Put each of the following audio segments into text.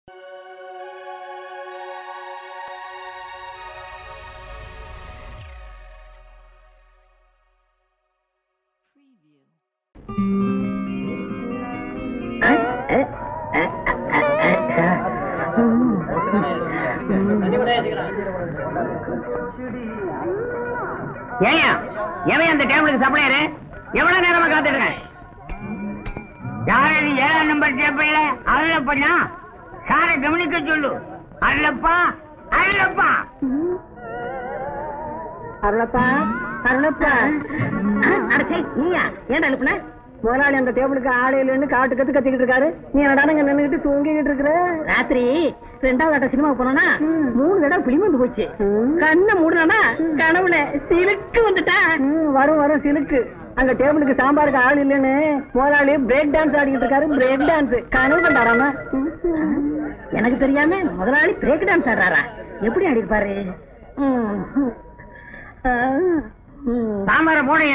ஏயா எவன் அந்த டேபிளுக்கு சப்ளையரு எவ்வளவு நேரமா காத்துட்டு இருக்கேன் யார் அது ஏழாம் நம்பர் டேபிள்ல அருளப்பண்ணா சாரை கவனிக்க சொல்லு அருளப்பா அருளப்பா அருளப்பா அருளப்பா அடச்சே நீயா ஏன்டா அனுப்புன முதலாளி அந்த டேபிளுக்கு ஆளு இல்லைன்னு காட்டு கத்து கத்திக்கிட்டு இருக்காரு நீ என்னடானங்க நின்னுகிட்டு தூங்கிக்கிட்டு இருக்கிற ராத்திரி ரெண்டாவது ஆட்ட சினிமா போனோம்னா மூணு தடவை பிளி வந்து போச்சு கண்ணை மூடனா கனவுல சிலுக்கு வந்துட்டா வரும் வரும் சிலுக்கு அங்க டேபிளுக்கு சாம்பாருக்கு ஆள் இல்லைன்னு முதலாளி பிரேக் டான்ஸ் ஆடிக்கிட்டு இருக்காரு பிரேக் டான்ஸ் கனவு கண்டாராமா எனக்கு தெரியாம முதலாளி பிரேக் டான்ஸ் ஆடுறாரா எப்படி ஆடி இருப்பாரு சாம்பார போடுங்க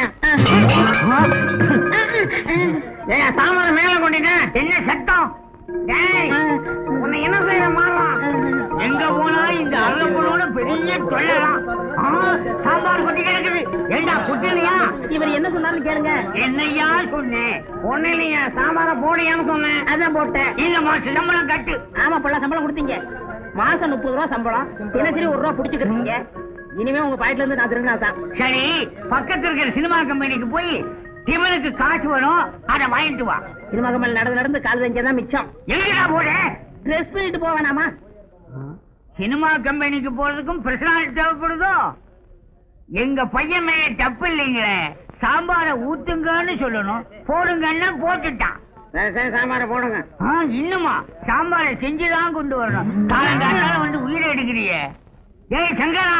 ஏயா சாம்பார மேல கொண்டிட்டேன் என்ன சத்தம் டேய், உன்னை என்ன செய்ய மாறலாம் எங்க போனாலும் இந்த அருளப்பொருளோட பெரிய தொல்லலாம் ஆ, சாம்பார் கொட்டி கிடக்குது ஏண்டா குட்டலையா இவர் என்ன சொன்னாலும் கேளுங்க என்னையா சொன்னேன் ஒண்ணு இல்லையா சாம்பார போடையான்னு சொன்னேன் அதான் போட்டேன் இல்லம்மா சிதம்பரம் கட்டு ஆமா புள்ள சம்பளம் கொடுத்தீங்க மாசம் முப்பது ரூபா சம்பளம் தினசரி ஒரு ரூபா புடிச்சுக்கிறீங்க இனிமே உங்க பாக்கெட்ல இருந்து நான் திருடினா தான் சரி பக்கத்துல இருக்கிற சினிமா கம்பெனிக்கு போய் இவனுக்கு காசு வரும் அதை வாங்கிட்டு வா சினிமா கம்பெனி நடந்து நடந்து கால் தான் மிச்சம் எங்கடா போற ட்ரெஸ் பண்ணிட்டு போக வேணாமா சினிமா கம்பெனிக்கு போறதுக்கும் பிரசனாலி தேவைப்படுதோ எங்க பையன் மேல தப்பு இல்லைங்களே சாம்பார ஊத்துங்கன்னு சொல்லணும் போடுங்கன்னா போட்டுட்டான் சாம்பார போடுங்க ஆ, இன்னுமா சாம்பார செஞ்சுதான் கொண்டு வரணும் காலங்காத்தால வந்து உயிரை எடுக்கிறியே ஏய் சங்கரா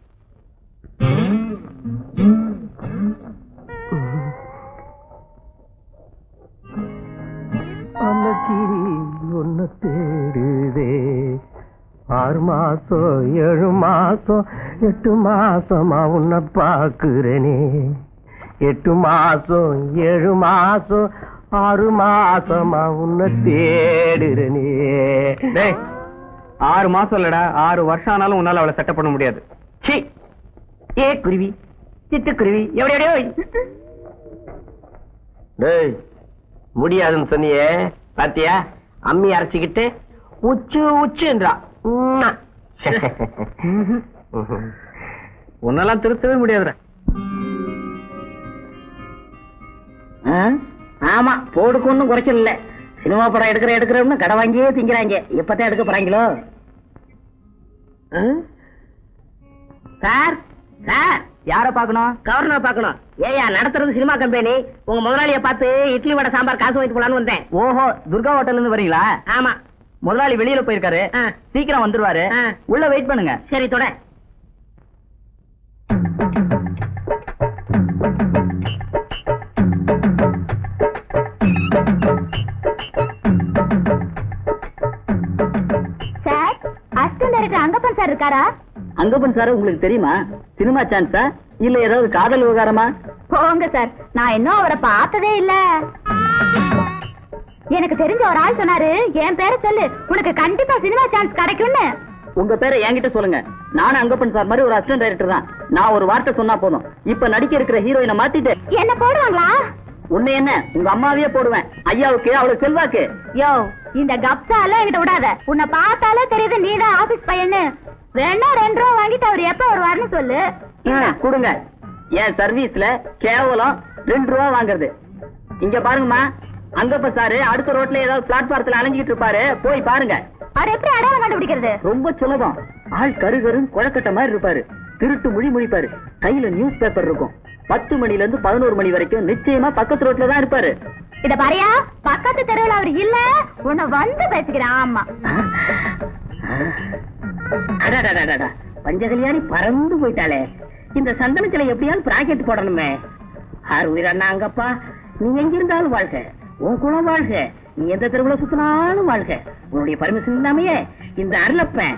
அந்த கிளி ஒன்னு தேடுதே ஆறு மாசம் ஏழு மாசம் எட்டு மாசமா உன்னை பாக்குறேனே எட்டு மாசம் ஏழு மாசம் ஆறு மாசமா உன்னை தேடுறேனே டேய் ஆறு மாசம் இல்லடா ஆறு வருஷம் ஆனாலும் உன்னால அவளை செட்டப் பண்ண முடியாது சி ஏ குருவி சிட்டுக்குருவி எப்படி எப்படியோ டேய் முடியாதுன்னு சொன்னியே பாத்தியா அம்மி அரைச்சுக்கிட்டு உச்சு உச்சுன்றா உம்மா. உன்னெல்லாம் திருத்தவே முடியாதுடா ஆமா போடுக்கு ஒண்ணும் குறைச்சல் இல்ல சினிமா படம் எடுக்கிற எடுக்கிறோம்னு கடை வாங்கியே திங்கிறாங்க எப்பதான் எடுக்க போறாங்களோ சார் சார் யார பாக்கணும் கவர்னர் பார்க்கணும் ஏயா நடத்துறது சினிமா கம்பெனி உங்க முதலாளிய பார்த்து இட்லி வடை சாம்பார் காசு வாங்கிட்டு போலான்னு வந்தேன் ஓஹோ துர்கா ஹோட்டல்ல இருந்து வரீங்களா ஆமா முதலாளி வெளியில போயிருக்காரு ஆ. சீக்கிரம் வந்துருவாரு ஆ. உள்ள வெயிட் பண்ணுங்க சரி தொட sir assistant director Angappan sir இருக்காரா அங்கப்பன் சார் உங்களுக்கு தெரியுமா சினிமா சான்ஸா இல்ல ஏதாவது காதல் விவகாரமா போங்க சார் நான் இன்னும் அவரை பார்த்ததே இல்ல எனக்கு தெரிஞ்ச ஒரு ஆள் சொன்னாரு என் பேரை சொல்லு உனக்கு கண்டிப்பா சினிமா சான்ஸ் கிடைக்கும்னு உங்க பேரை என்கிட்ட சொல்லுங்க நானும் அங்கப்பன் சார் மாதிரி ஒரு அசிஸ்டன்ட் டைரக்டர் தான் நான் ஒரு வார்த்தை சொன்னா போதும் இப்ப நடிக்க இருக்கிற ஹீரோயினை மாத்திட்டு என்ன போடுவாங்களா உன்னை என்ன உங்க அம்மாவையே போடுவேன் ஐயாவுக்கு அவளுக்கு செல்வாக்கு யோ இந்த கப்சா எல்லாம் என்கிட்ட விடாத உன்னை பார்த்தாலே தெரியுது நீதான் ஆபீஸ் பையன்னு வேணா ரெண்டு ரூபா வாங்கிட்டு அவர் எப்ப வருவாருன்னு சொல்லு ம், கொடுங்க என் சர்வீஸ்ல கேவலம் ரெண்டு ரூபா வாங்குறது இங்க பாருங்கம்மா அங்கப்ப சாரு அடுத்த ரோட்ல ஏதாவது பிளாட்பாரத்துல அலைஞ்சிட்டு இருப்பாரு போய் பாருங்க அவர் எப்படி அடையாளம் கண்டுபிடிக்கிறது ரொம்ப சுலபம் ஆள் கரு கருன்னு குழக்கட்ட மாதிரி இருப்பாரு திருட்டு மொழி முழிப்பாரு கையில நியூஸ் பேப்பர் இருக்கும் பத்து மணில இருந்து பதினோரு மணி வரைக்கும் நிச்சயமா பக்கத்து ரோட்ல தான் இருப்பாரு இத பாரியா பக்கத்து தெருவுல அவர் இல்ல உன்னை வந்து பேசிக்கிறேன் ஆமா அடடடடடா. பஞ்சகல்யாணி பறந்து போயிட்டாளே இந்த சந்தனத்துல எப்படியாவது பிராக்கெட் போடணுமே ஆறு உயிரண்ணா அங்கப்பா நீ எங்க இருந்தாலும் வாழ்க உன் குணம் வாழ்க நீ எந்த தெருவுல சுத்தினாலும் வாழ்க உன்னுடைய பர்மிஷன் இல்லாமையே இந்த அருளப்பன்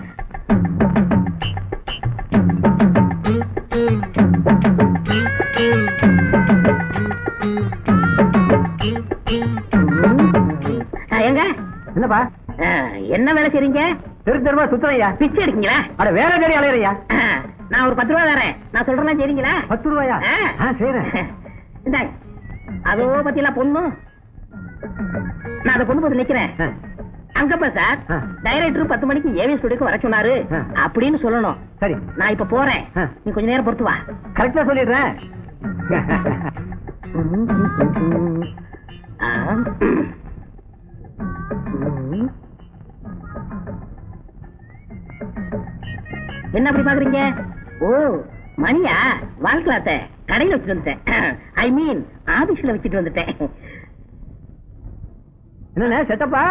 ஆ, எங்க என்னப்பா ஆ, என்ன வேலை செய்றீங்க தெரு தெருவா சுத்துறையா பிச்சை எடுக்கீங்களா அட வேற தேடி அலையறையா ஆ, நான் ஒரு பத்து ரூபா தரேன் நான் சொல்றேன் செய்றீங்களா பத்து ரூபாயா ஆ. ஆ, செய்றேன் இந்தாங்க அதோ பத்தியெல்லாம் பொண்ணு நான் அதை கொண்டு போய் நிக்கிறேன் ஆ, அங்கப்பா சார் ஆ. டைரக்டர் பத்து மணிக்கு ஏவி ஸ்டுடியோக்கு வர சொன்னாரு ஆ. அப்படின்னு சொல்லணும் சரி நான் இப்ப போறேன் ஆ. நீ கொஞ்ச நேரம் பொறுத்து வா கரெக்டா சொல்லிடுறேன் ஆ. என்ன அப்படி பாக்குறீங்க ஓ மணியா வாழ்க்கலாத்த கடையில வச்சுட்டு வந்துட்டேன் ஐ மீன் ஆபீஸ்ல வச்சுட்டு வந்துட்டேன் என்னண்ணே செட்டப்பா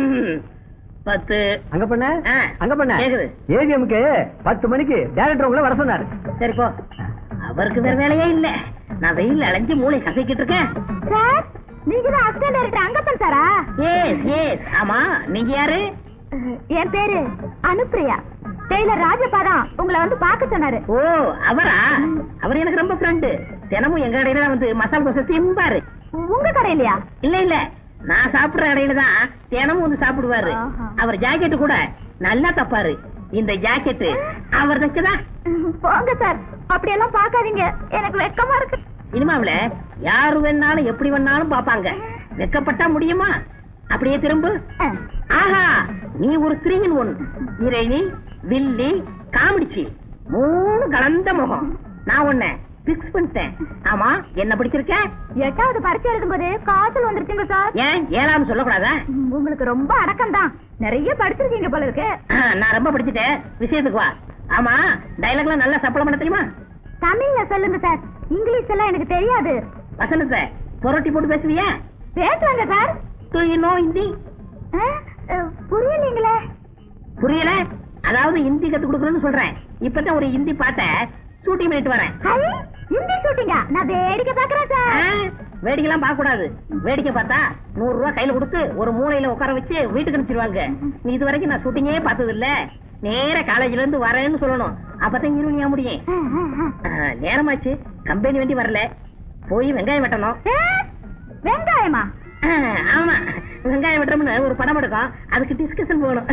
பத்து அங்க பண்ண ஆ. அங்க பண்ண கேக்குது. ஏவிஎம்க்கு பத்து மணிக்கு டேரக்டர் உங்களை வர சொன்னாரு சரி போ அவருக்கு வேற வேலையே இல்ல நான் வெயில் அலைஞ்சு மூளை கசக்கிட்டு இருக்கேன் சார் நீங்க தான் அசிஸ்டன்ட் டைரக்டர் அங்கப்பன் சாரா ஏஸ் ஏஸ் ஆமா நீங்க யாரு என் பேரு அனுப்பிரியா டெய்லர் ராஜப்பா தான் உங்களை வந்து பார்க்க சொன்னாரு ஓ அவரா அவர் எனக்கு ரொம்ப ஃப்ரெண்டு தினமும் எங்க கடையில தான் வந்து மசாலா தோசை திம்பாரு உங்க கடையிலயா இல்ல இல்ல நான் சாப்பிடுற கடையில தான் தினமும் வந்து சாப்பிடுவாரு ஆஹா. அவர் ஜாக்கெட் கூட நல்லா தப்பாரு இந்த ஜாக்கெட் அவர் தைச்சதா போங்க சார் அப்படியெல்லாம் பார்க்காதீங்க எனக்கு வெக்கமா இருக்கு சினிமாவுல யாரு வேணாலும் எப்படி வேணாலும் பாப்பாங்க வெக்கப்பட்டா முடியுமா அப்படியே திரும்ப அஹ், ஆஹா நீ ஒரு த்ரீயின் ஒன் ஹீரோயினி வில்லி காமெடிச்சி மூணு கலந்த முகம் நான் உன்னை பிக்ஸ் பண்ணிட்டேன் ஆமா என்ன பிடிச்சிருக்க எட்டாவது பரிசு எழுதும்போது காய்ச்சல் வந்துருச்சுங்க சார் ஏன் ஏழாம் சொல்லக்கூடாதா உங்களுக்கு ரொம்ப அடக்கம் தான் நிறைய படிச்சிருக்கீங்க போல இருக்கு ஆ, நான் ரொம்ப படிச்சுட்டேன் விஷயத்துக்கு வா ஆமா டைலாக்லாம் நல்லா சப்பளம் பண்ண தெரியுமா தமிழ்ல சொல்லுங்க சார் இங்கிலீஷ் எல்லாம் எனக்கு தெரியாது வசனத்தை புரட்டி போட்டு பேசுவியா பேசுவாங்க sir Do you know Hindi அஹ், அஹ், புரியலீங்களே புரியல அதாவது ஹிந்தி கத்து கொடுக்குறேன்னு சொல்றேன் இப்பதான் ஒரு ஹிந்தி பாட்ட ஷூட்டிங் பண்ணிட்டு வரேன் ஹை, ஹிந்தி ஷூட்டிங்கா நான் வேடிக்கை பாக்குறேன் ஆ, சார் வேடிக்கைலாம் பார்க்க கூடாது வேடிக்கை பார்த்தா நூறு ரூபாய் கையில கொடுத்து ஒரு மூலையில உட்கார வச்சு வீட்டுக்கு அனுப்பிச்சிருவாங்க நீ இது வரைக்கும் நான் ஷூட்டிங்கே பார்த்தது இல்ல நேர காலேஜ்ல இருந்து வரேன்னு சொல்லணும் அப்பதான் இருவனியா முடியும் அஹ், அஹ், அஹ். ஆ, நேரமாச்சு கம்பெனி வண்டி வரல போய் வெங்காயம் வெட்டணும் சார், வெங்காயமா ஆ, ஆமா வெங்காயம் வெட்டுறோம்னு ஒரு படம் எடுக்கும் அதுக்கு டிஸ்கஷன் போகணும்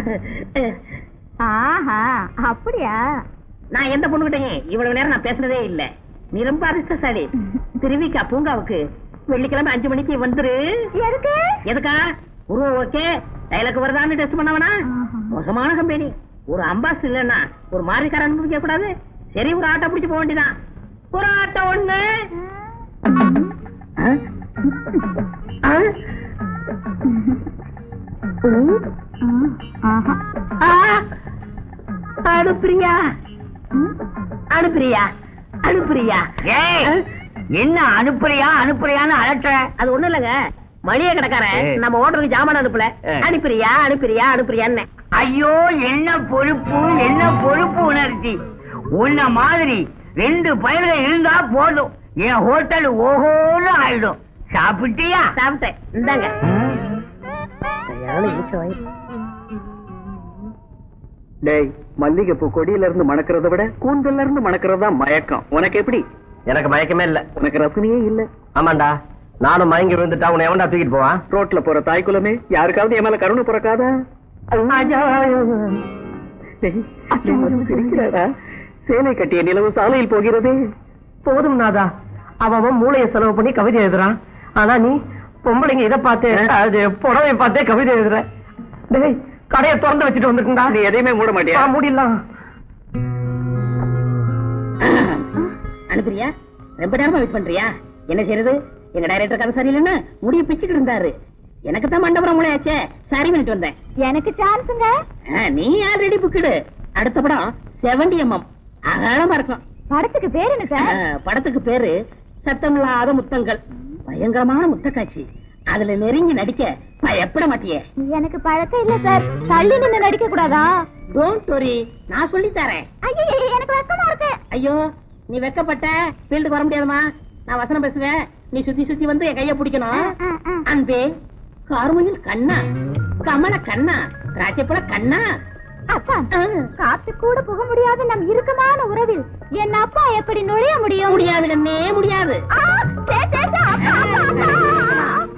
ஆஹா அப்படியா நான் எந்த பொண்ணுகிட்டையும் இவ்வளவு நேரம் நான் பேசுனதே இல்ல நீ ரொம்ப அதிர்ஷ்டசாலி திருவிக்கா பூங்காவுக்கு வெள்ளிக்கிழமை அஞ்சு மணிக்கு வந்துரு எதுக்கு எதுக்கா உருவம் ஓகே டைலாக் வருதான்னு டெஸ்ட் பண்ணவனா மோசமான கம்பெனி ஒரு அம்பாஸ் இல்லன்னா ஒரு மாறிக்கார அனுபவிக்க கூடாது சரி ஒரு ஆட்டோ பிடிச்சு போக வேண்டியதான் ஒரு ஆட்டோ ஒண்ணு ஆ? ஆ? ஆஹா. ஆ? அனுப்புறியா அனுப்புறியா அனுப்புறியா ஏய் என்ன அனுப்புறியா அனுப்புறியான்னு அலட்டுற அது ஒண்ணும் இல்லங்க மளிகை கடைக்காரன் ஏய். நம்ம ஓட்டருக்கு ஜாமான் அனுப்பல ஏய். அனுப்புறியா அனுப்புறியா அனுப்புறியான்னு ஐயோ என்ன பொறுப்பு என்ன பொறுப்பு உணர்ச்சி உன்ன மாதிரி ரெண்டு பயிர்கள் இருந்தா போதும் என் ஹோட்டல் ஓஹோன்னு ஆயிடும் சாப்பிட்டியா சாப்பிட்டேன் இந்தாங்க சரியான ஈச்ச வாய். டேய் மல்லிகைப்பூ கொடியில இருந்து மணக்கிறத விட கூந்தல்ல இருந்து மணக்கிறதா மயக்கம் உனக்கு எப்படி எனக்கு மயக்கமே இல்ல உனக்கு ரசனையே இல்ல ஆமாண்டா நானும் மயங்கி விழுந்துட்டா உன்னை எவன்டா தூக்கிட்டு போவான் ரோட்ல போற தாய் குலமே யாருக்காவது என் மேல கருணை பிறக்காதா டேய், நீ வந்து சிரிக்கிறாடா சேலை கட்டிய நிலவு சாலையில் போகிறதே போதும் நாதா அவன் மூளையை செலவு பண்ணி கவிதை எழுதுறான் ஆனா நீ பொம்பளைங்க இதை பார்த்து அது புடவை பார்த்தே கவிதை எழுதுற டேய் கடையை திறந்து வச்சுட்டு வந்துருக்குண்டா நீ எதையுமே மூட மாட்டியா மூடிடலாம் அனுப்புறியா ரொம்ப நேரமா வெயிட் பண்றியா என்ன செய்யறது எங்க டைரக்டர் கதை சரியில்லைன்னு முடிய பிச்சுட்டு இருந்தாரு எனக்கு தான் மண்டபுரம் மூளையாச்சே சரி பண்ணிட்டு வந்தேன் எனக்கு சான்ஸுங்க ஆ, நீ ஆல்ரெடி புக்கிடு அடுத்த படம் செவன்டி எம்எம் அகலமா இருக்கும் படத்துக்கு பேர் என்ன ஆ, சார் படத்துக்கு பேரு சத்தமில்லாத முத்தங்கள் பயங்கரமான முத்தக்காட்சி அதுல நெருங்கி நடிக்க பயப்பட மாட்டியே எனக்கு பழக்கம் இல்ல சார் தள்ளி நின்னு நடிக்க கூடாதா டோன்ட் வரி நான் சொல்லி தரேன் ஐயோ எனக்கு வெக்கமா இருக்கு ஐயோ நீ வெக்கப்பட்ட ஃபீல்டுக்கு வர முடியாதுமா நான் வசனம் பேசுவேன் நீ சுத்தி சுத்தி வந்து என் கைய பிடிக்கணும் ஆ, ஆ. அன்பே கார்முகில் கண்ணா கமல கண்ணா ராஜப்பழ கண்ணா அப்பா ஆ. காத்து கூட புக முடியாத நம் இறுக்கமான உறவில் என் அப்பா எப்படி நுழைய முடியும் முடியாது கண்ணே முடியாது ஆ, சே, சே, சே, அப்பா, அப்பா, அப்பா.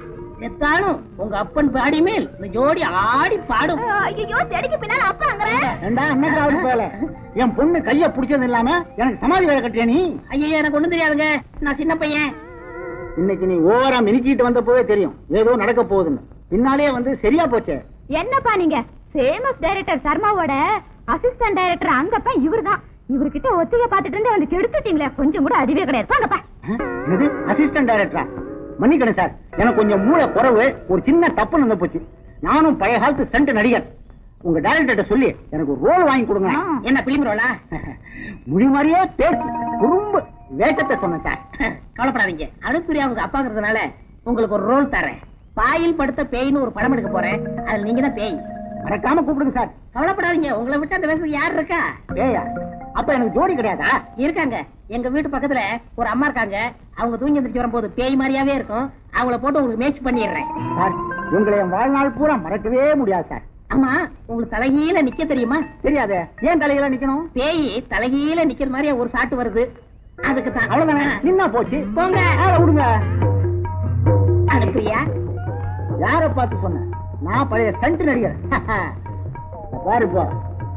செத்தாலும் உங்க அப்பன் பாடி மேல் இந்த ஜோடி ஆடி பாடும் ஐயோ செடிக்கு பின்னால அப்பாங்கிறேன் ஏண்டா அன்னைக்காவது போல என் பொண்ணு கைய புடிச்சது இல்லாம எனக்கு சமாதி வேலை கட்டியா நீ ஐயோ எனக்கு ஒண்ணும் தெரியாதுங்க நான் சின்ன பையன் இன்னைக்கு நீ ஓவரா மினிக்கிட்டு வந்த போவே தெரியும் ஏதோ நடக்க போகுதுன்னு பின்னாலே வந்து சரியா போச்சே என்னப்பா நீங்க ஃபேமஸ் டைரக்டர் சர்மாவோட அசிஸ்டன்ட் டைரக்டர் அங்கப்பா இவர்தான் இவர்கிட்ட ஒத்திகை பார்த்துட்டு இருந்து வந்து கெடுத்துட்டீங்களே கொஞ்சம் கூட அறிவே கிடையாது வாங்கப்பா இது அசிஸ்டன்ட் டைரக்டரா மன்னிக்கணும் சார் எனக்கு கொஞ்சம் மூளை குறவு ஒரு சின்ன தப்பு நடந்து போச்சு நானும் பழைய காலத்து சென்ட் நடிகர் உங்க டைரக்டர்கிட்ட சொல்லி எனக்கு ஒரு ரோல் வாங்கி கொடுங்க என்ன பிலிம் ரோலா மொழி மாதிரியே பேச்சு குறும்பு வேஷத்தை சொன்னேன் சார் கவலைப்படாதீங்க அடுத்துரிய அவங்க அப்பாங்கிறதுனால உங்களுக்கு ஒரு ரோல் தரேன் பாயில் படுத்த பேய்னு ஒரு படம் எடுக்க போறேன் அதுல நீங்க தான் பேய் மறக்காம கூப்பிடுங்க சார் கவலைப்படாதீங்க உங்களை விட்டு அந்த வேஷத்துக்கு யார் இருக்கா ஏயா அப்ப எனக்கு ஜோடி கிடையாதா இருக்காங்க எங்க வீட்டு பக்கத்துல ஒரு அம்மா இருக்காங்க அவங்க தூங்கி எந்திரிச்சு வரும்போது பேய் மாதிரியாவே இருக்கும் அவங்கள போட்டு உங்களுக்கு மேட்ச் பண்ணிடுறேன் சார் உங்களை என் வாழ்நாள் பூரா மறக்கவே முடியாது சார் ஆமா உங்களுக்கு தலைகீழ நிக்க தெரியுமா தெரியாதே ஏன் தலையில நிக்கணும் பேய் தலைகீழ நிக்கிற மாதிரியே ஒரு சாட்டு வருது அதுக்கு தான் அவ்வளவுதானே நின்னா போச்சு போங்க ஆளை விடுங்க அனுப்பியா யார பார்த்து சொன்ன நான் பழைய ஸ்டண்ட் நடிகர் பாரு போ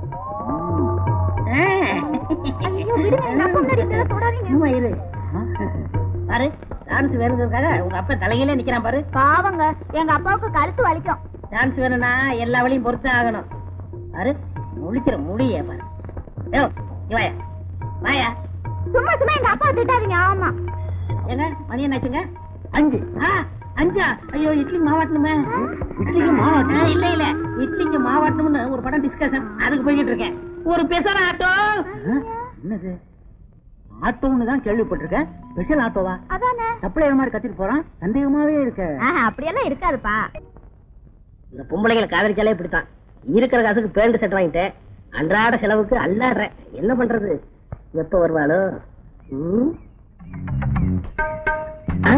சும்மா இரு பாரு டான்ஸ் வேணுங்கிறதுக்காக உங்க அப்பா தலையில நிக்கிறான் பாரு பாவங்க எங்க அப்பாவுக்கு கழுத்து வலிக்கும் டான்ஸ் வேணும்னா எல்லா வழியும் பொறுத்து ஆகணும் பாரு முழிக்கிற முடிய பாரு யோ, இங்க வாயா வாயா சும்மா சும்மா எங்க அப்பா திட்டாதீங்க ஆமா ஏங்க மணி என்னாச்சுங்க அஞ்சு ஆ, அஞ்சா ஐயோ இட்லி மாவாட்டணுமே இட்லிக்கு மாவாட்டணும்? ஆ, இல்ல இல்ல இட்லிக்கு மாவாட்டணும்னு ஒரு படம் டிஸ்கஷன் அதுக்கு போய்கிட்டு இருக்கேன் ஒரு பெசர் ஆட்டோ ஆ? என்னது ஆட்டோன்னு தான் கேள்விப்பட்டிருக்கேன் ஸ்பெஷல் ஆட்டோவா அதானே சப்ளையர் மாதிரி கத்திட்டு போறான் சந்தேகமாவே இருக்க ஆஹா, அப்படியெல்லாம் இருக்காதுப்பா இந்த பொம்பளைங்களை காதலிச்சாலே இப்படித்தான் இருக்கிற காசுக்கு பேண்ட் செட் வாங்கிட்டேன் அன்றாட செலவுக்கு அல்லாடுறேன் என்ன பண்றது எப்ப வருவாளோ ம்? ஆ?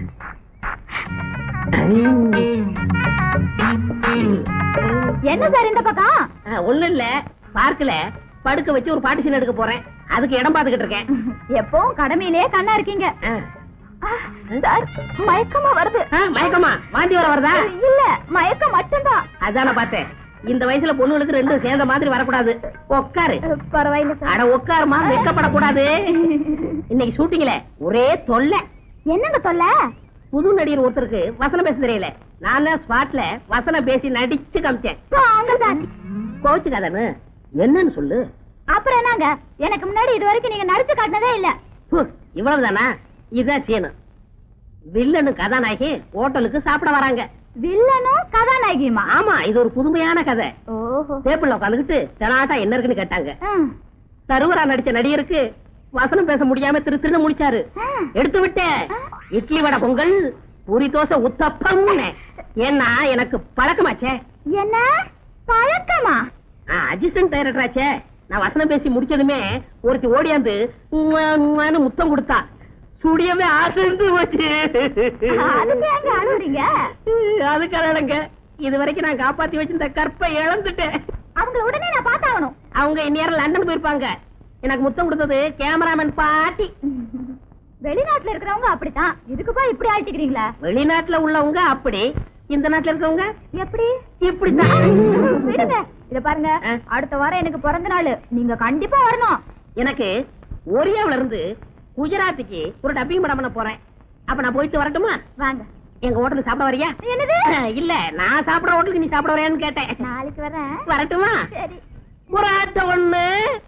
என்ன சார் இந்த பக்கம் ஆ, ஒண்ணும் இல்ல பார்க்கல படுக்க வச்சு ஒரு பாட்டிஷன் எடுக்க போறேன் அதுக்கு இடம் பாத்துக்கிட்டு இருக்கேன் எப்பவும் கடமையிலேயே கண்ணா இருக்கீங்க ஆ. ஆ, சார் மயக்கமா வருது ஆ, மயக்கமா வாந்தி வர வருதா இல்ல மயக்கம் மட்டும்தான் அதான பார்த்தேன் இந்த வயசுல பொண்ணுகளுக்கு ரெண்டும் சேர்ந்த மாதிரி வரக்கூடாது உட்காரு பரவாயில்ல சார் அட உட்காருமா வெக்கப்படக்கூடாது இன்னைக்கு ஷூட்டிங்ல ஒரே தொல்லை என்னங்க தொல்லை புது நடிகர் ஒருத்தருக்கு வசனம் பேச தெரியல நான் தான் ஸ்பாட்ல வசனம் பேசி நடிச்சு காமிச்சேன் போங்க சார் கோச்சுக்காதனு என்னன்னு சொல்லு அப்புறம் என்னங்க எனக்கு முன்னாடி இது வரைக்கும் நீங்க நடிச்சு காட்டினதே இல்ல ஹு, இவ்வளவுதானா இதுதான் சீனு வில்லனு கதாநாயகி ஹோட்டலுக்கு சாப்பிட வராங்க வில்லனும் கதாநாயகியுமா ஆமா இது ஒரு புதுமையான கதை ஓஹோ டேபிள்ல உட்காந்துக்கிட்டு தெனாட்டா என்ன இருக்குன்னு கேட்டாங்க ம். தருவரா நடிச்ச நடிகருக்கு வசனம் பேச முடியாம திரு திருன்னு முடிச்சாரு ஆ. எடுத்து விட்டேன் இட்லி வடை பொங்கல் பூரி தோசை உத்தப்பம் ஏன்னா எனக்கு பழக்கமாச்சே என்ன பழக்கமா அசிஸ்டன்ட் டைரக்டராச்சே நான் வசனம் பேசி முடிச்சதுமே ஒருத்தி ஓடியாந்து உம்மா, உம்மான்னு முத்தம் கொடுத்தா சுடியவே ஆசைந்து போச்சு அதுக்கு ஏங்க அழுவுறீங்க அதுக்காக இது வரைக்கும் நான் காப்பாத்தி வச்சிருந்த கற்பை இழந்துட்டேன் அவங்கள உடனே நான் பார்த்தாகணும் அவங்க இந்நேரம் லண்டன் போயிருப்பாங்க எனக்கு முத்தம் கொடுத்தது கேமராமேன் பாட்டி வெளிநாட்டுல இருக்கிறவங்க அப்படித்தான் இதுக்குப்பா இப்படி ஆட்டிக்கிறீங்களா வெளிநாட்டுல உள்ளவங்க அப்படி இந்த நாட்டுல இருக்கவங்க எப்படி இப்படித்தான் விடுங்க இத பாருங்க ஆ. அடுத்த வாரம் எனக்கு பிறந்த நாள் நீங்க கண்டிப்பா வரணும் எனக்கு ஒரியாவுல இருந்து குஜராத்துக்கு ஒரு டப்பிங் படம் பண்ண போறேன் அப்ப நான் போயிட்டு வரட்டுமா வாங்க எங்க ஹோட்டலுக்கு சாப்பிட வரியா என்னது இல்ல நான் சாப்பிட ஹோட்டலுக்கு நீ சாப்பிட வரையான்னு கேட்டேன் நாளைக்கு வரேன் வரட்டுமா சரி ஒரு ஆட்ட ஒண்ணு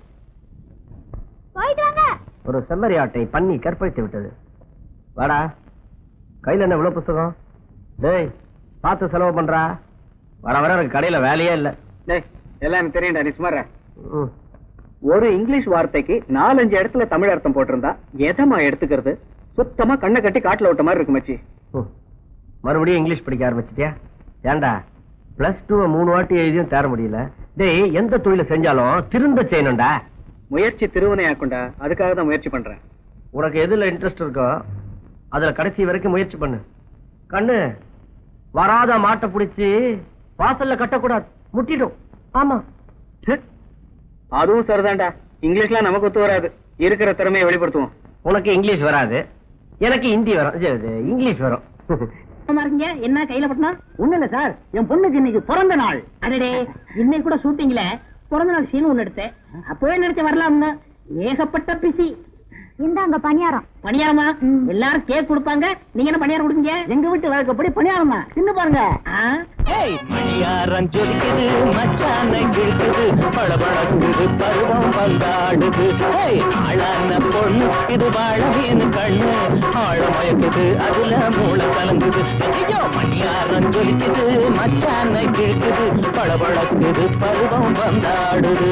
போயிட்டு வாங்க ஒரு செம்மறி ஆட்டை பண்ணி கற்பழித்து விட்டது வாடா கையில என்ன இவ்வளவு புஸ்தகம் டேய் பார்த்து செலவு பண்றா வர வர எனக்கு கடையில வேலையே இல்ல டேய் எல்லாம் எனக்கு தெரியும்டா நீ சுமார ம். ஒரு இங்கிலீஷ் வார்த்தைக்கு நாலஞ்சு இடத்துல தமிழ் அர்த்தம் போட்டிருந்தா எதமா எடுத்துக்கிறது சுத்தமா கண்ணை கட்டி காட்டுல விட்ட மாதிரி இருக்கு மச்சி ம். மறுபடியும் இங்கிலீஷ் படிக்க ஆரம்பிச்சிட்டியா ஏன்டா பிளஸ் டூ மூணு வாட்டி எழுதியும் தேர முடியல டேய் எந்த தொழில செஞ்சாலும் திருந்த செய்யணும்டா முயற்சி திருவினையாக்குண்டா அதுக்காக தான் முயற்சி பண்றேன் உனக்கு எதுல இன்ட்ரெஸ்ட் இருக்கோ அதுல கடைசி வரைக்கும் முயற்சி பண்ணு கண்ணு வராத மாட்டை பிடிச்சி வாசல்ல கட்டக்கூடாது முட்டிடும் ஆமா ச்சே. அதுவும் சரிதான்டா இங்கிலீஷ்லாம் நமக்கு ஒத்து வராது இருக்கிற திறமையை வெளிப்படுத்துவோம் உனக்கு இங்கிலீஷ் வராது எனக்கு ஹிந்தி வரும் இது, இது, இங்கிலீஷ் வரும் இருக்கீங்க என்ன கையில பட்டணும் ஒண்ணு இல்ல சார் என் பொண்ணுக்கு இன்னைக்கு பிறந்த நாள் அடடே இன்னைக்கு கூட ஷூட்டிங்ல பிறந்த நாள் சீன் ஒண்ணு எடுத்தேன் அப்பவே நினைச்ச வரலாம்னு ஏகப்பட்ட பிசி இந்தாங்க பணியாரம் பணியாரமா எல்லாரும் கேக் கொடுப்பாங்க நீங்க என்ன பணியாரம் கொடுங்க எங்க வீட்டு வழக்கப்படி பணியாரமா தின்னு பாருங்க மணியாரம் ஜொலிக்குது மச்சான கிழக்குது பளபளக்குது பருவம் வந்தாடுது ஏய், ஆளான பொண்ணு இது வாழ மீன் கண்ணு ஆழ மயக்குது அதுல மூளை கலங்குது ஐயோ மணியாரம் ஜொலிக்குது மச்சான கிழக்குது பளபளக்குது பருவம் வந்தாடுது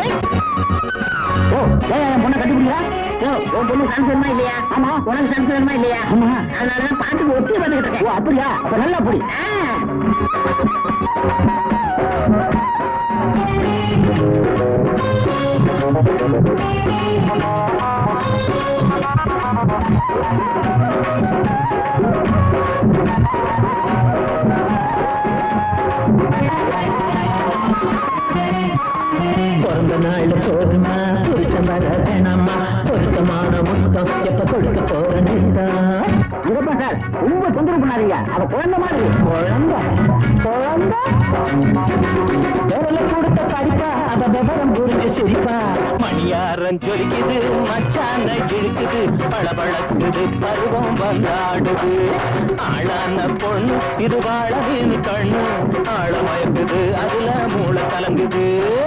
ஓ ஏன் என் பொண்ணை கட்டிப்பிடியா ஓ, உன் பொண்ணு சான்ஸ் வேணுமா இல்லையா ஆமா. உனக்கு சான்ஸ் வேணுமா இல்லையா ஆமா. அதனாலதான் பாட்டுக்கு ஒட்டி வந்துகிட்டு ஓ இருக்கேன் அப்படியா அப்ப நல்லா புடி ஆ. பிறந்த நாள் போதுமா புருஷன் வர வேணாமா பொருத்தமான முத்தம் எப்ப கொடுக்க போறேன்டா அங்கப்பா சார் ரொம்ப தொந்தரவு பண்ணாதீங்க அவ குழந்தை மாதிரி குழந்தை குழந்தை விரல கொடுத்த படிப்பா அவ விவரம் புரிஞ்சு சிரிப்பா மணியாரம் ஜொலிக்குது மச்சான இழுக்குது பளபளக்குது பருவம் வந்தாடுது ஆளான பொண்ணு இது வாழவின் கண்ணு ஆழமயக்குது அதுல மூளை கலங்குது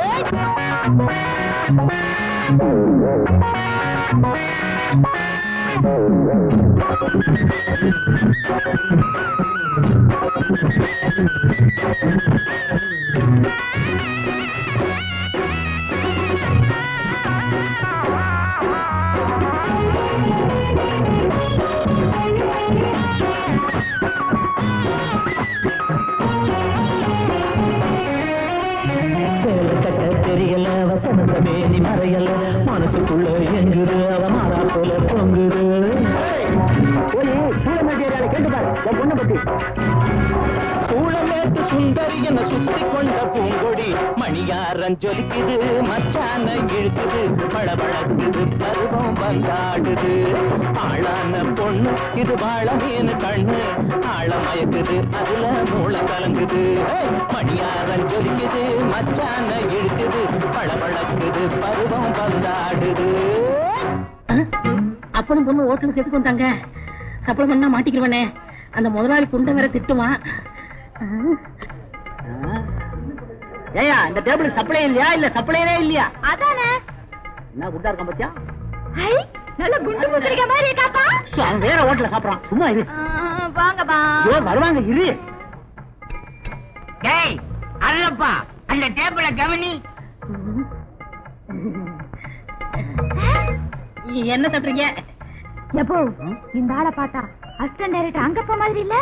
சேலை கட்ட தெரியல வசந்த மேனி மறையல மனசுக்குள்ள எங்குது அவ மாறா போல பொங்குது போய் சூழமேட்டு ஏரியால கேட்டு பாரு என் பொண்ணை பத்தி சூழமேட்டு சுந்தரி என சுத்தி கொண்ட பூங்கொடி மணியாரம் ஜொலிக்குது மச்சான இழுக்குது பளபளக்குது பருவம் வந்தாடுது ஆளான பொண்ணு இது வாழ மீன் கண்ணு ஆழமயக்குது அதுல மூளை கலங்குது ஏய், மணியாரம் ஜொலிக்குது மச்சான இழுக்குது பளபளக்குது பருவம் வந்தாடுது அப்பனும் பொண்ணு ஹோட்டலுக்கு எதுக்கு வந்தாங்க சப்பளம் பண்ணா மாட்டிக்கிறவனே அந்த முதலாளி குண்டை வேற திட்டுவான் ஏயா இந்த டேபிள் சப்ளை இல்லையா இல்ல சப்ளையரே இல்லையா அதானே என்ன குட்டா இருக்கான் பத்தியா ஐ நல்ல குண்டு முத்திரிக்க மாதிரி இருக்காப்பா அவன் வேற ஹோட்டல்ல சாப்பிடறான் சும்மா இரு ஆ, வாங்கப்பா ஐயோ, வருவாங்க இரு டேய் அல்லப்பா அந்த டேபிள கவனி என்ன சாப்பிடுறீங்க எப்போ இந்த ஆளை பார்த்தா அசிஸ்டன்ட் டைரக்டர் அங்கப்பா மாதிரி இல்ல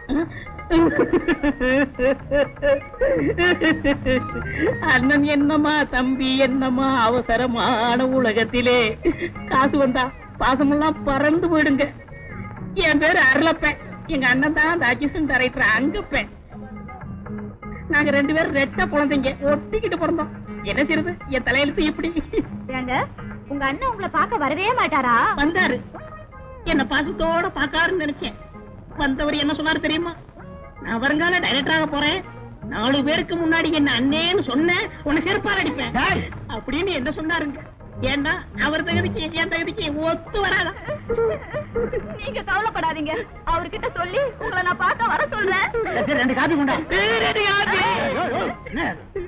அண்ணன் என்னமா தம்பி என்னமா அவசரமான உலகத்திலே காசு வந்தா பாசமெல்லாம் பறந்து போயிடுங்க என் பேரு அருளப்பேன் எங்க அண்ணன் தான் அந்த அசிஸ்டன்ட் டைரக்டர் அங்கப்பேன் நாங்க ரெண்டு பேரும் ரெட்ட குழந்தைங்க ஒட்டிக்கிட்டு பிறந்தோம் என்ன செய்யறது என் தலையெழுத்து இப்படி ஏங்க உங்க அண்ணன் உங்களை பார்க்க வரவே மாட்டாரா வந்தாரு என்ன பாசத்தோட பாக்காருன்னு நினைச்சேன் வந்தவர் என்ன சொன்னாரு தெரியுமா நான் வருங்கால டைரக்டராக போறேன் நாலு பேருக்கு முன்னாடி என்ன அண்ணேன்னு சொன்னேன் உன்னை செருப்பால் அடிப்பேன் அப்படின்னு என்ன சொன்னாருங்க ஏன்னா அவர் தகுதிக்கு என் தகுதிக்கு ஒத்து வராதா நீங்க கவலைப்படாதீங்க அவர்கிட்ட சொல்லி உங்களை நான் பார்க்க வர சொல்றேன் சரி, ரெண்டு காப்பி கொண்டா ரெண்டு காப்பி. என்ன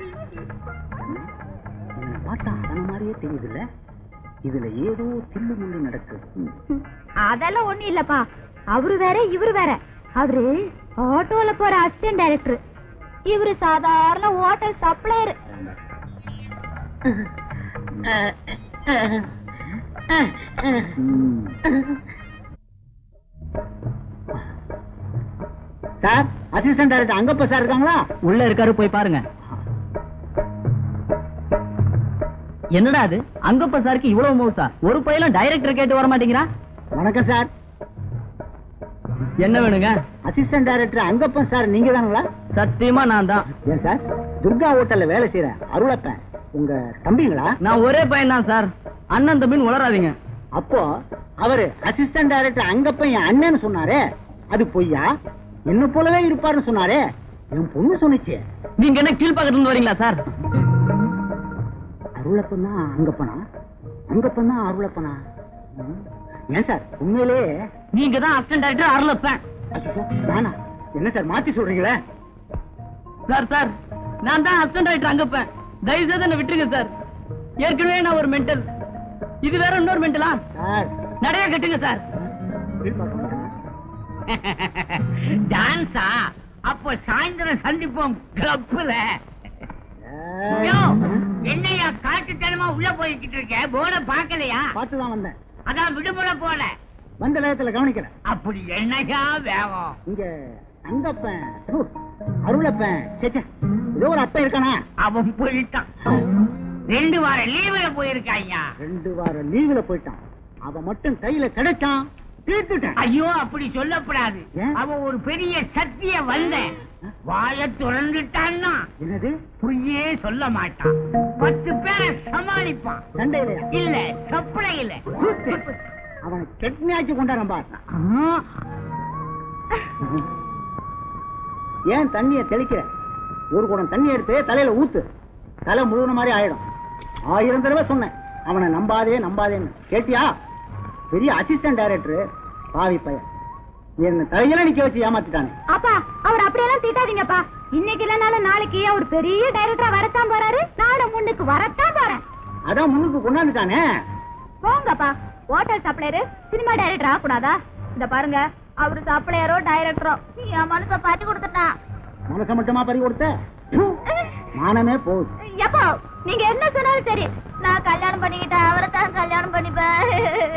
என்னை பார்த்தா அவன மாதிரியே தெரியுதுல்ல இதுல ஏதோ தில்லு முள்ளு நடக்குது அதெல்லாம் ஒண்ணு இல்லப்பா அவரு வேற இவரு வேற அவரு ஆட்டோல போற அசிஸ்டன்ட் டைரக்டர் இவரு சாதாரண ஹோட்டல் சப்ளையர் அஹ், அஹ், அஹ், அஹ். Sir assistant director Angappa sir இருக்காங்களா உள்ள இருக்காரு போய் பாருங்க என்னடா அது அங்கப்ப சாருக்கு இவ்வளவு மவுசா ஒரு பையலும் டைரக்டர் கேட்டு வர மாட்டேங்கிறான் வணக்கம் சார் என்ன வேணுங்க அசிஸ்டன்ட் டைரக்டர் அங்கப்பன் சார் நீங்க தானுங்களா சத்தியமா நான் தான் ஏன் சார் துர்கா ஹோட்டல்ல வேலை செய்யறேன் அருளப்பன் உங்க தம்பிங்களா நான் ஒரே பையன் தான் சார் அண்ணன் தம்பின்னு உளராதீங்க அப்போ அவரு அசிஸ்டன்ட் டைரக்டர் அங்கப்பன் என் அண்ணன்னு சொன்னாரே அது பொய்யா என்ன போலவே இருப்பாருன்னு சொன்னாரே என் பொண்ணு சொன்னுச்சு நீங்க என்ன கீழ்பாக்கத்துல இருந்து வரீங்களா சார் அருளப்பன் தான் அங்கப்பனா அங்கப்பன் தான் அருளப்பனா ம். ஏன் சார் உண்மையிலே நீங்க தான் அசிஸ்டன்ட் டைரக்டர் அருளப்பேன் அச்சச்சோ, நானா என்ன சார் மாத்தி சொல்றீங்களே சார் சார் நான் தான் அசிஸ்டன்ட் டைரக்டர் அங்கப்பேன் தயவு செய்து என்ன விட்டுருங்க சார் ஏற்கனவே நான் ஒரு மென்டல் இது வேற இன்னொரு மென்டலா சார் நிறைய கட்டுங்க சார் கீழ்பாக்க மாட்டேனா? டான்ஸா அப்போ சாயந்தரம் சந்திப்போம் கிளப்புல ஐயோ, என்னையா காட்டுத்தனமா உள்ள போய்கிட்டு இருக்க போன பாக்கலையா பார்த்து தான் வந்தேன் அதான் விடுமுறை போல வந்த நேரத்துல கவனிக்கல அப்படி என்னையா வேகம் இங்க அங்கப்பன் ஹு, அருளப்பன் சே, சே, ஏதோ ஒரு அப்பன் இருக்கானா அவன் போயிட்டான் ரெண்டு வாரம் லீவுல போயிருக்காய்யா ரெண்டு வாரம் லீவுல போயிட்டான் அவன் மட்டும் கையில கிடைச்சான் தீர்த்துட்டேன் ஐயோ அப்படி சொல்லக்கூடாது ஏன்? அவன் ஒரு பெரிய சக்திய வந்த வாய திறந்துட்டான்னா என்னது பொய்யே சொல்ல மாட்டான் பத்து பேரை சமாளிப்பான் சண்டையிலையா இல்ல சப்பளையில அவனை கெட்னியாச்சு கொண்டாரம் பார் ஏன் தண்ணிய தெளிக்கிற ஒரு குடம் தண்ணி எடுத்து தலையில ஊத்து தலை முழுகின மாதிரி ஆயிடும் ஆயிரம் தடவை சொன்னேன் அவனை நம்பாதே நம்பாதேன்னு கேட்டியா பெரிய அசிஸ்டன்ட் டைரக்டர் பாவி பையன் என்ன தலையில நிக்க வச்சு ஏமாத்திட்டானே அப்பா அவர் அப்படியெல்லாம் திட்டாதீங்கப்பா இன்னைக்கு இல்லனாலும் நாளைக்கு அவர் பெரிய டைரக்டரா வரத்தான் போறாரு நானும் முன்னுக்கு வரத்தான் போறேன் அதான் முன்னுக்கு கொண்டாந்துட்டானே போங்கப்பா ஹோட்டல் சப்ளையரு சினிமா டைரக்டர் ஆகக்கூடாதா இந்த பாருங்க அவரு சப்ளையரோ டைரக்டரோ என் மனச பாத்து கொடுத்துட்டான் மனசை மட்டுமா பறி கொடுத்த ப்பு, மானமே போகுது எப்போ நீங்க என்ன சொன்னாலும் சரி நான் கல்யாணம் பண்ணிக்கிட்டேன் அவரை தான் கல்யாணம் பண்ணிப்பேன்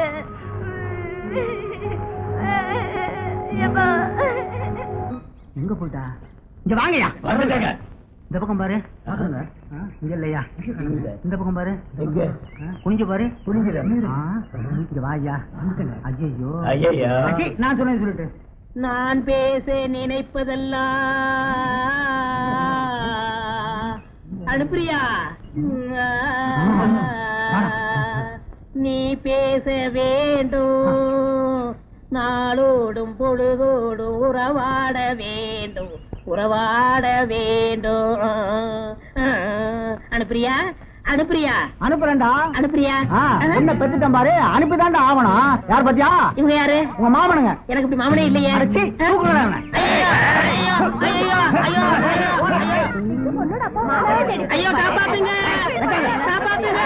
எப்போ எங்க போயிட்டா இங்க வாங்கயா இந்த பக்கம் பாரு ஆ, இங்க இல்லையா இந்த பக்கம் பாரு ஆ, குனிஞ்சு பாரு குனிஞ்சு இங்க வாயா ஐயோ ஐயையோ. நான் சொன்னேன் சொல்லிட்டு நான் பேச நினைப்பதெல்லாம் அனுப்பிரியா நீ பேச வேண்டும் நாளோடும் பொழுதோடும் உறவாட வேண்டும் உறவாட வேண்டும் அனுப்பிரியா அனுப்பிரியா அனுப்புறேன்டா அனுப்பிரியா ஆ, என்ன பெத்துட்டேன் பாரு அனுப்பிதான்டா ஆவணும் யார் பாத்தியா இவங்க யாரு உங்க மாமனுங்க எனக்கு இப்படி மாமனே இல்லையே அடச்சி, தூக்குறேன் அவனை. ஐயோ, ஐயோ, ஐயோ, ஐயோ, ஐயோ, ஐயோ. ஐயோ காப்பாத்துங்க காப்பாத்துங்க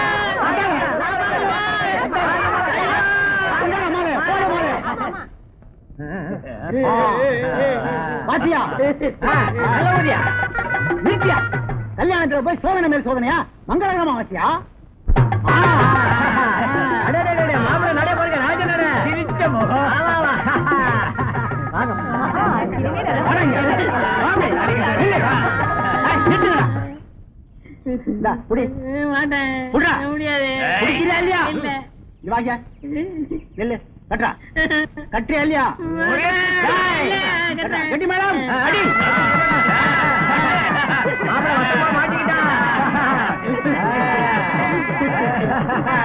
பாத்தியா ஆ, நல்லபடியா. நிறுத்தியா கல்யாணத்துல போய் சோதனை மேல் சோதனையா மங்களகரமா வாத்தியா மாட்டேன் விட்றா. முடியாது குடிக்கிறியா இல்லையா இல்ல இங்க வாங்க நெல்லு கட்டுறா கட்டுறியா இல்லையா ஏய், இல்ல, கட்டுறா. கட்டுறேன். கட்டி மேடம் அடி மாப்பிள்ளை வசமா மாட்டிக்கிட்டான்.